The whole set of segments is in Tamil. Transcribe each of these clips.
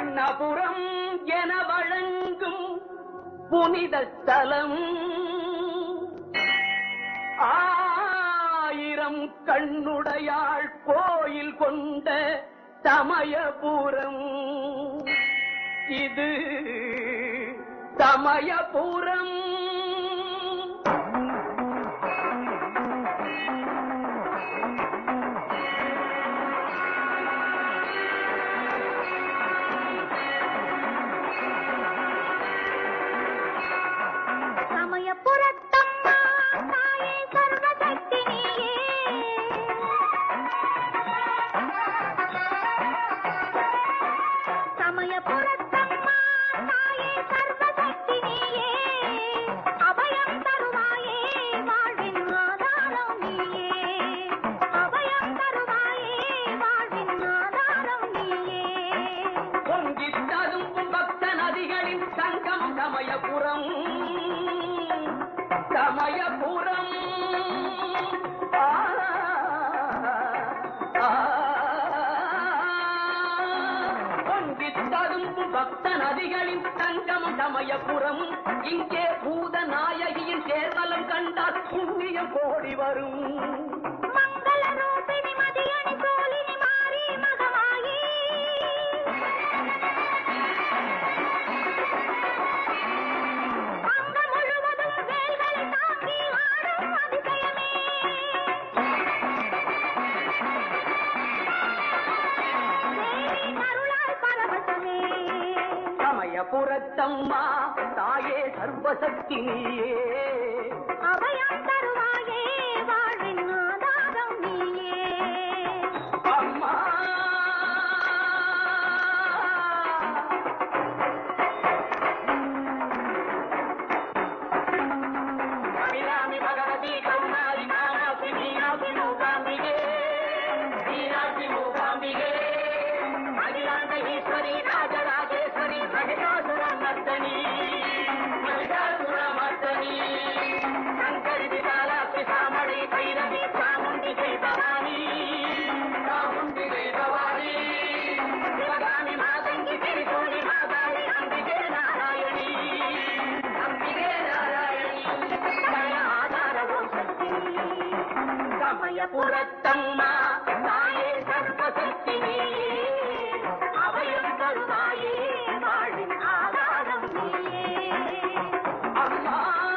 கண்ணபுரம் என வழங்கும் புனித ஸ்தலம் ஆயிரம் கண்ணுடையாள் கோயில் கொண்ட சமயபுரம் இது சமயபுரம் சமயபுரத்தம்மா தாயே சர்வசக்தி நீயே சமயபுரத்தம்மா தாயே சர்வசக்தி நீயே அபயம் தருவாயே வாழ்வின் ஆதாரம் நீயே அபயம் தருவாயே வாழ்வின் ஆதாரம் நீயே பொங்கித் ததும்பும் பக்த நதிகளின் சங்கம் சமயபுரம் சமயபுரம் ஆ, ஆ, பொங்கித் ததும்பும் பக்த நதிகளின் சங்கம் சமயபுரம் இங்கே பூத நாயகியின் சேர்வலம் கண்டால் புண்ணியம் கோடி வரும் மங்கள ரூபிணி மதியணி சோலினி மாறி மகமாயி அங்கம் முழுவதும் வேல்களை தாங்கி ஆடும் அதிசயமே தேவி கருளால் பரவசமே சமயபுரத்தம்மா தாயே சர்வசக்தி நீயே அபயம் தருவாயே வாழ்வின் ஆதாரம் நீயே அம்மா அபிராமி பகவதி கருணாதி காமாட்சி மீனாட்சி மூகாம்பிகே மீனாட்சி மூகாம்பிகே அகிலாண்ட ஈஸ்வரி ராஜராஜேஸ்வரி மகிஷாசுர மர்தனி மகிஷாசுர மர்தனி சங்கரி விசாலாட்சி சாமடி பைரவி சாமுண்டிகை பவானி சாமுண்டிகை பவானி சிவகாமி மாதங்கி திரிசூலி மாதாளி அம்பிகே நாராயணி அம்பிகே நாராயணி சமய ஆதாரவும் சக்தி சமயபுரத்தம்மா தாயே சர்வசக்தி நீயே அபயம் தருவாயே வாழின் ஆதாரம் நீயே அம்மா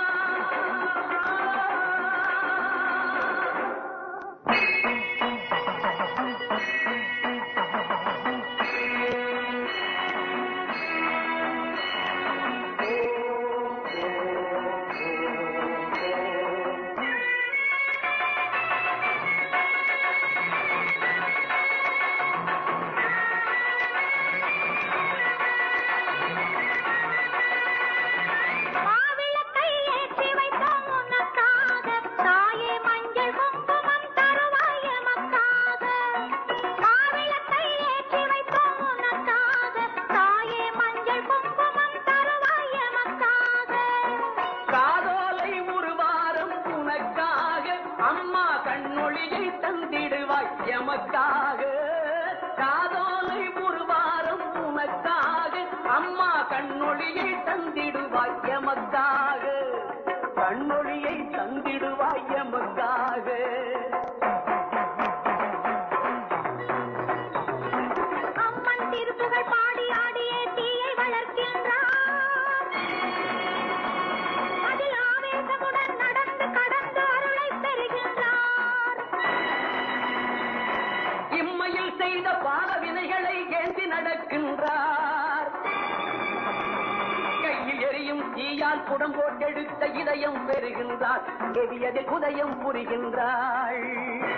மாவிளக்கை ஏற்றி வைத்தோம் உனக்காக தாயே மஞ்சள் குங்குமம் தருவாய் எமக்காக மாவிளக்கை ஏற்றி வைத்தோம் உனக்காக தாயே மஞ்சள் குங்குமம் தருவாய் எமக்காக காதோலை ஒரு வாரம் உனக்காக அம்மா கண்ணொளியை தந்திடுவாய் எமக்காக காதோலை ஒரு வாரம் உனக்காக அம்மா கண்ணொளியை தந்திடுவாய் எமக்காக கண்ணொளியை தந்திடுவாய் எமக்காக அம்மன் திருப்புகள் பாடி ஆடியே தீயை வளர்க்கின்றார் அதில் ஆவேசமுடன் நடந்து கடந்து அருளை பெறுகின்றார் இம்மையில் செய்த பாவ வினைகளை ஏந்தி நடக்கின்றார் கையில் எரியும் தீயால் புடம் போட்டெடுத்த இதயம் பெறுகின்றார் எரியதில் உதயம் புரிகின்றாள்